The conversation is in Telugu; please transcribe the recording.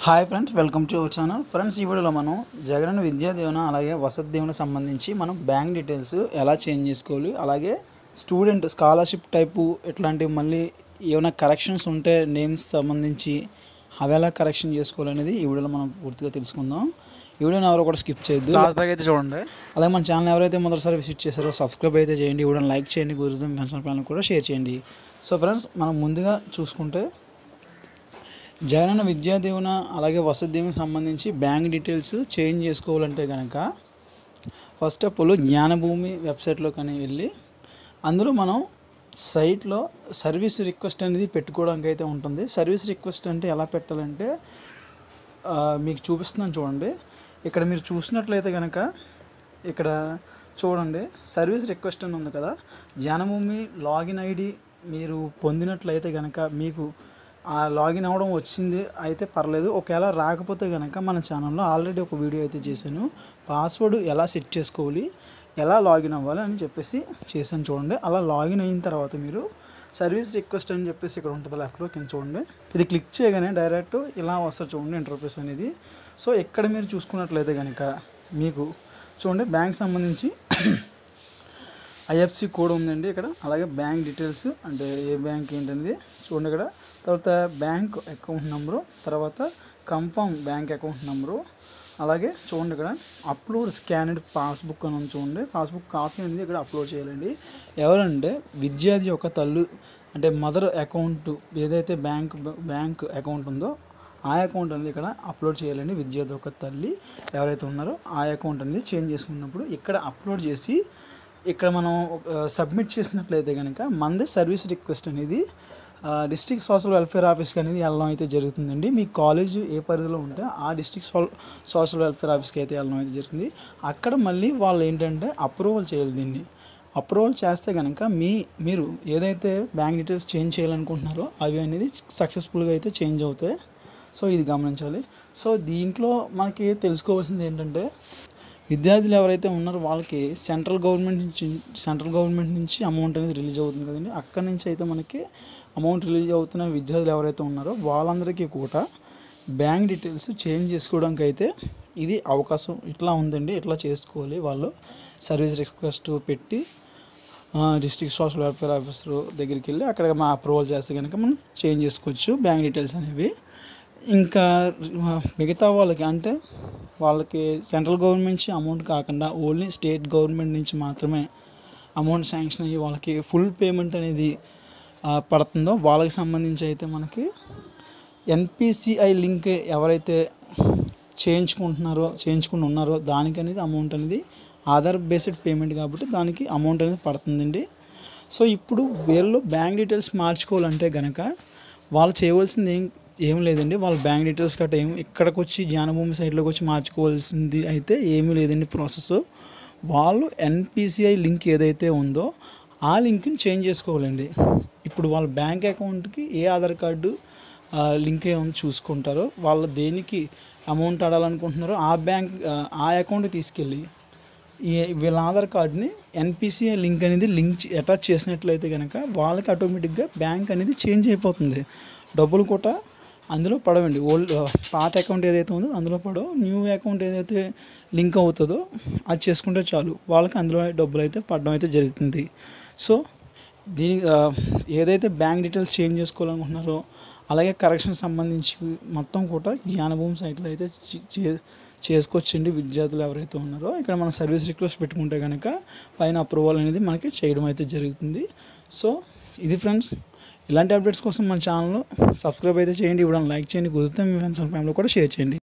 hi friends welcome to our channel friends ఈ వీడియోలో మనం జగనన్న విద్యా దీవెన అలాగే వసతి దీవెన సంబంధించి మనం బ్యాంక్ డీటెయిల్స్ ఎలా చేంజ్ చేసుకోవాలి అలాగే స్టూడెంట్ స్కాలర్షిప్ టైపు ఇట్లాంటివి మళ్ళీ ఏమైనా కరెక్షన్స్ ఉంటే నేమ్స్ సంబంధించి అవి ఎలా కరెక్షన్ చేసుకోవాలనేది ఈ వీడియోలో మనం పూర్తిగా తెలుసుకుందాం ఈ వీడియోని ఎవరు కూడా స్కిప్ చేయొద్దు లాస్ట్ దాకా అయితే చూడండి అలాగే మన ఛానల్ ఎవరైతే మొదటిసారి విజిట్ చేశారో సబ్స్క్రైబ్ అయితే చేయండి ఈ వీడియోని లైక్ చేయండి గురుతం పెన్షన్ ప్లాన్ కూడా షేర్ చేయండి సో ఫ్రెండ్స్ మనం ముందుగా చూసుకుంటే జగనన్న విద్యా దీవెన అలాగే వసతి దీవెన సంబంధించి బ్యాంక్ డీటెయిల్స్ చేంజ్ చేసుకోవాలంటే కనుక ఫస్ట్ ఆఫ్ ఆల్ జ్ఞానభూమి వెబ్సైట్లో కానీ వెళ్ళి అందులో మనం సైట్లో సర్వీస్ రిక్వెస్ట్ అనేది పెట్టుకోవడానికి అయితే ఉంటుంది సర్వీస్ రిక్వెస్ట్ అంటే ఎలా పెట్టాలంటే ఆ, మీకు చూపిస్తున్నాను చూడండి ఇక్కడ మీరు చూసినట్లయితే కనుక ఇక్కడ చూడండి సర్వీస్ రిక్వెస్ట్ అని ఉంది కదా జ్ఞానభూమి లాగిన్ ఐడి మీరు పొందినట్లయితే కనుక మీకు ఆ లాగిన్ అవ్వడం వచ్చింది అయితే పర్లేదు ఒకవేళ రాకపోతే కనుక మన ఛానల్లో ఆల్రెడీ ఒక వీడియో అయితే చేశాను పాస్వర్డ్ ఎలా సెట్ చేసుకోవాలి ఎలా లాగిన్ అవ్వాలి అని చెప్పేసి చేశాను చూడండి అలా లాగిన్ అయిన తర్వాత మీరు సర్వీస్ రిక్వెస్ట్ అని చెప్పేసి ఇక్కడ ఉంటుంది లెఫ్ట్లో కింద చూడండి ఇది క్లిక్ చేయగానే డైరెక్ట్ ఇలా వస్తుంది చూడండి ఇంటర్ఫేస్ అనేది సో ఇక్కడ మీరు చూసుకున్నట్లయితే కనుక మీకు చూడండి బ్యాంక్ సంబంధించి ఐఎఫ్సి కోడ్ ఉందండి ఇక్కడ అలాగే బ్యాంక్ డీటెయిల్స్ అంటే ఏ బ్యాంక్ ఏంటనేది చూడండి ఇక్కడ తర్వాత బ్యాంక్ అకౌంట్ నెంబరు తర్వాత కన్ఫర్మ్ బ్యాంక్ అకౌంట్ నెంబరు అలాగే చూడండి ఇక్కడ అప్లోడ్ స్కానెడ్ పాస్బుక్ అని ఉంది చూడండి పాస్బుక్ కాపీ అనేది ఇక్కడ అప్లోడ్ చేయాలండి ఎవరంటే విద్యార్థి యొక్క తల్లు అంటే మదర్ అకౌంట్ ఏదైతే బ్యాంక్ బ్యాంక్ అకౌంట్ ఉందో ఆ అకౌంట్ అనేది ఇక్కడ అప్లోడ్ చేయాలండి విద్యార్థి యొక్క తల్లి ఎవరైతే ఉన్నారో ఆ అకౌంట్ అనేది చేంజ్ చేసుకున్నప్పుడు ఇక్కడ అప్లోడ్ చేసి ఇక్కడ మనం సబ్మిట్ చేసినట్లయితే కనుక మనది సర్వీస్ రిక్వెస్ట్ అనేది డిస్ట్రిక్ట్ సోషల్ వెల్ఫేర్ ఆఫీస్కి అనేది వెళ్ళడం అయితే జరుగుతుందండి మీ కాలేజ్ ఏ పరిధిలో ఉంటే ఆ డిస్ట్రిక్ట్ సో సోషల్ వెల్ఫేర్ ఆఫీస్కి అయితే వెళ్ళడం అయితే జరుగుతుంది అక్కడ మళ్ళీ వాళ్ళు ఏంటంటే అప్రూవల్ చేయాలి దీన్ని అప్రూవల్ చేస్తే కనుక మీ మీరు ఏదైతే బ్యాంక్ డీటెయిల్స్ చేంజ్ చేయాలనుకుంటున్నారో అవి అనేది సక్సెస్ఫుల్గా అయితే చేంజ్ అవుతాయి సో ఇది గమనించాలి సో దీంట్లో మనకి తెలుసుకోవాల్సింది ఏంటంటే విద్యార్థులు ఎవరైతే ఉన్నారో వాళ్ళకి సెంట్రల్ గవర్నమెంట్ నుంచి సెంట్రల్ గవర్నమెంట్ నుంచి అమౌంట్ అనేది రిలీజ్ అవుతుంది కదండి అక్కడి నుంచి అయితే మనకి అమౌంట్ రిలీజ్ అవుతున్న విద్యార్థులు ఎవరైతే ఉన్నారో వాళ్ళందరికీ కూడా బ్యాంక్ డీటెయిల్స్ చేంజ్ చేసుకోవడానికి అయితే ఇది అవకాశం ఇట్లా ఉందండి ఇట్లా చేసుకోవాలి వాళ్ళు సర్వీస్ రిక్వెస్ట్ పెట్టి డిస్ట్రిక్ట్ సోషల్ వెల్ఫేర్ ఆఫీసర్ దగ్గరికి వెళ్ళి అక్కడ మా అప్రూవల్ చేస్తే కనుక మనం చేంజ్ చేసుకోవచ్చు బ్యాంక్ డీటెయిల్స్ అనేవి ఇంకా ఆ, మిగతా వాళ్ళకి అంటే వాళ్ళకి సెంట్రల్ గవర్నమెంట్ నుంచి అమౌంట్ కాకుండా ఓన్లీ స్టేట్ గవర్నమెంట్ నుంచి మాత్రమే అమౌంట్ శాంక్షన్ అయ్యి వాళ్ళకి ఫుల్ పేమెంట్ అనేది ఆ, పడుతుందో వాళ్ళకి సంబంధించి అయితే మనకి ఎన్పిసిఐ లింక్ ఎవరైతే చేయించుకుంటున్నారో చేయించుకుని ఉన్నారో దానికి అనేది అమౌంట్ అనేది ఆధార్ బేస్డ్ పేమెంట్ కాబట్టి దానికి అమౌంట్ అనేది పడుతుందండి సో ఇప్పుడు వీళ్ళు బ్యాంక్ డీటెయిల్స్ మార్చుకోవాలంటే కనుక వాళ్ళు చేయవలసింది ఏం ఏం లేదండి వాళ్ళ బ్యాంక్ డీటెయిల్స్ గట్రా ఏం ఇక్కడికి వచ్చి జ్ఞానభూమి సైట్లోకి వచ్చి మార్చుకోవాల్సింది అయితే ఏమీ లేదండి ప్రాసెస్ వాళ్ళు ఎన్పిసిఐ లింక్ ఏదైతే ఉందో ఆ లింక్ని చేంజ్ చేసుకోవాలండి ఇప్పుడు వాళ్ళ బ్యాంక్ అకౌంట్కి ఏ ఆధార్ కార్డు ఆ, లింక్ ఏమైనా చూసుకుంటారో వాళ్ళు దేనికి అమౌంట్ ఆడాలనుకుంటున్నారో ఆ బ్యాంక్ ఆ, ఆ అకౌంట్ తీసుకెళ్ళి ఈ వీళ్ళ ఆధార్ కార్డ్ని ఎన్పిసిఐ లింక్ అనేది లింక్ అటాచ్ చేసినట్లయితే కనుక వాళ్ళకి ఆటోమేటిక్గా బ్యాంక్ అనేది చేంజ్ అయిపోతుంది డబ్బులు కూడా అందులో పడవండి ఓల్డ్ పాత అకౌంట్ ఏదైతే ఉందో అందులో పడవు న్యూ అకౌంట్ ఏదైతే లింక్ అవుతుందో అది చేసుకుంటే చాలు వాళ్ళకి అందులో డబ్బులు అయితే పడడం అయితే జరుగుతుంది సో దీని ఆ, ఏదైతే బ్యాంక్ డీటెయిల్స్ చేంజ్ చేసుకోవాలనుకుంటున్నారో అలాగే కరెక్షన్ సంబంధించి మొత్తం కూడా జ్ఞానభూమి సైట్లో అయితే చే- చే- చేసుకోవచ్చండి విద్యార్థులు ఎవరైతే ఉన్నారో ఇక్కడ మనం సర్వీస్ రిక్వెస్ట్ పెట్టుకుంటే కనుక పైన అప్రూవల్ అనేది మనకి చేయడం అయితే జరుగుతుంది సో ఇది ఫ్రెండ్స్ ఇలాంటి అప్డేట్స్ కోసం మన ఛానల్ సబ్స్క్రైబ్ అయితే చేయండి ఇవ్వడం లైక్ చేయండి కుదిరితే మీ ఫ్రెండ్స్ అండ్ ఫ్యామిలీ కూడా షేర్ చేయండి